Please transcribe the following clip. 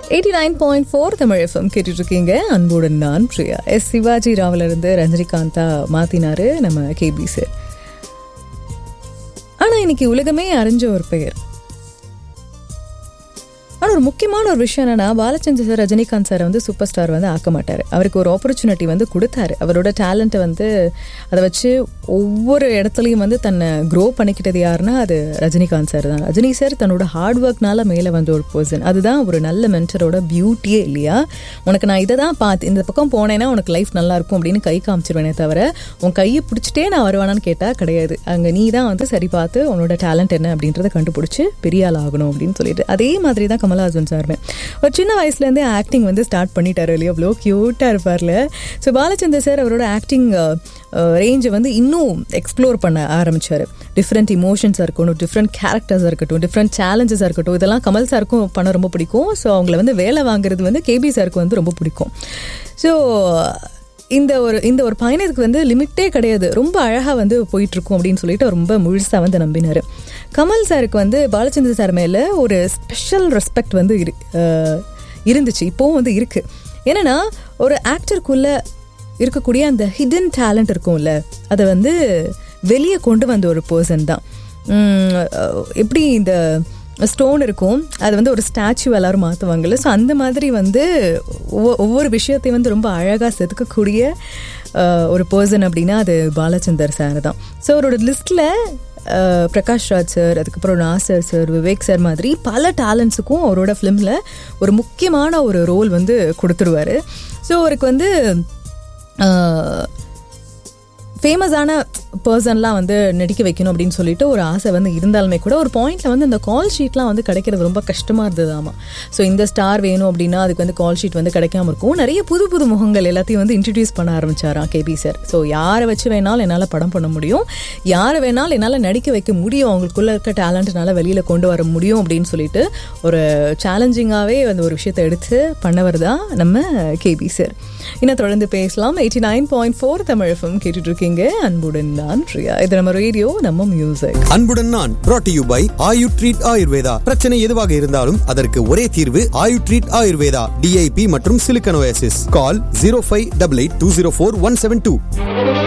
eighty nine point four Tamil FM கேட்டுட்டு இருக்கீங்க அன்புடன் நான் பிரியா எஸ் சிவாஜி ராவ்ல இருந்து ரஜினிகாந்தா மாத்தினாரு நம்ம கேபி சார் ஆனா இன்னைக்கு உலகமே அறிஞ்ச ஒரு பெயர் ஆனால் ஒரு முக்கியமான ஒரு விஷயம் என்னன்னா பாலச்சந்திர சார் ரஜினிகாந்த் சார் வந்து சூப்பர் ஸ்டார் வந்து ஆக்க மாட்டார் அவருக்கு ஒரு ஆப்பர்ச்சுனிட்டி வந்து கொடுத்தாரு அவரோட டேலண்ட்டை வந்து அதை வச்சு ஒவ்வொரு இடத்துலையும் வந்து தன்னை க்ரோ பண்ணிக்கிட்டது யாருன்னா அது ரஜினிகாந்த் சார் தான் ரஜினி சார் தன்னோட ஹார்ட் ஒர்க்னால மேலே வந்த ஒரு பர்சன் அதுதான் ஒரு நல்ல மென்டரோட பியூட்டியே இல்லையா உனக்கு நான் இதை தான் பார்த்து இந்த பக்கம் போனேன்னா உனக்கு லைஃப் நல்லா இருக்கும் அப்படின்னு கை காமிச்சிருவேனே தவிர உன் கையை பிடிச்சிட்டே நான் வருவானான்னு கேட்டால் கிடையாது அங்கே நீ தான் வந்து சரி பார்த்து உன்னோட டேலண்ட் என்ன அப்படின்றத கண்டுபிடிச்சி பெரிய ஆள் ஆகணும் அப்படின்னு சொல்லிட்டு அதே மாதிரி தான் கமல்ஹாசன் சாருமே ஒரு சின்ன வயசுலேருந்தே ஆக்டிங் வந்து ஸ்டார்ட் பண்ணிட்டாரு இல்லையா அவ்வளோ க்யூட்டாக இருப்பார்ல ஸோ பாலச்சந்தர் சார் அவரோட ஆக்டிங் ரேஞ்சை வந்து இன்னும் எக்ஸ்ப்ளோர் பண்ண ஆரம்பிச்சார் டிஃப்ரெண்ட் இமோஷன்ஸாக இருக்கட்டும் டிஃப்ரெண்ட் கேரக்டர்ஸாக இருக்கட்டும் டிஃப்ரெண்ட் சேலஞ்சஸாக இருக்கட்டும் இதெல்லாம் கமல் சாருக்கும் பண்ண ரொம்ப பிடிக்கும் ஸோ அவங்கள வந்து வேலை வாங்குறது வந்து கேபி சாருக்கு வந்து ரொம்ப பிடிக்கும் ஸோ இந்த ஒரு இந்த ஒரு பயணத்துக்கு வந்து லிமிட்டே கிடையாது ரொம்ப அழகாக வந்து போயிட்டுருக்கும் அப்படின்னு சொல்லிட்டு ரொம்ப முழுசாக வந்து நம்பினார் கமல் சாருக்கு வந்து பாலச்சந்திர சார் மேலே ஒரு ஸ்பெஷல் ரெஸ்பெக்ட் வந்து இரு இருந்துச்சு இப்போவும் வந்து இருக்குது என்னென்னா ஒரு ஆக்டருக்குள்ளே இருக்கக்கூடிய அந்த ஹிடன் டேலண்ட் இருக்கும்ல அதை வந்து வெளியே கொண்டு வந்த ஒரு பர்சன் தான் எப்படி இந்த ஸ்டோன் இருக்கும் அது வந்து ஒரு ஸ்டாச்சு எல்லாரும் மாற்றுவாங்கல்ல ஸோ அந்த மாதிரி வந்து ஒவ்வொரு விஷயத்தையும் வந்து ரொம்ப அழகாக செதுக்கக்கூடிய ஒரு பர்சன் அப்படின்னா அது பாலச்சந்தர் சார் தான் ஸோ அவரோட லிஸ்ட்டில் பிரகாஷ் ராஜ் சார் அதுக்கப்புறம் நாசர் சார் விவேக் சார் மாதிரி பல டேலண்ட்ஸுக்கும் அவரோட ஃபிலிமில் ஒரு முக்கியமான ஒரு ரோல் வந்து கொடுத்துருவாரு ஸோ அவருக்கு வந்து ஃபேமஸான பர்சன்லாம் வந்து நடிக்க வைக்கணும் அப்படின்னு சொல்லிட்டு ஒரு ஆசை வந்து இருந்தாலுமே கூட ஒரு பாயிண்ட்ல வந்து இந்த கால் ஷீட்லாம் வந்து கிடைக்கிறது ரொம்ப கஷ்டமா இருந்தது ஆமா ஸோ இந்த ஸ்டார் வேணும் அப்படின்னா அதுக்கு வந்து கால் ஷீட் வந்து கிடைக்காம இருக்கும் நிறைய புது புது முகங்கள் எல்லாத்தையும் வந்து இன்ட்ரடியூஸ் பண்ண ஆரம்பிச்சாராம் கேபி சார் ஸோ யாரை வச்சு வேணாலும் என்னால் படம் பண்ண முடியும் யாரை வேணாலும் என்னால் நடிக்க வைக்க முடியும் அவங்களுக்குள்ள இருக்க டேலண்ட்னால வெளியில் கொண்டு வர முடியும் அப்படின்னு சொல்லிட்டு ஒரு சேலஞ்சிங்காகவே அந்த ஒரு விஷயத்தை எடுத்து பண்ணவர் தான் நம்ம கேபி சார் இன்னும் தொடர்ந்து பேசலாம் eighty nine point four Tamil FM கேட்டுட்டு இருக்கீங்க அன்புடன் நான் பிரியா இது நம்ம ரேடியோ நம்ம மியூசிக் அன்புடன் நான் brought you by Ayu treat Ayurveda பிரச்சனை எதுவாக இருந்தாலும் அதற்கு ஒரே தீர்வு ஆயு ட்ரீட் ஆயுர்வேதா டிஐபி மற்றும் சிலிக்கனோசிஸ் call zero five double eight two zero four one seven two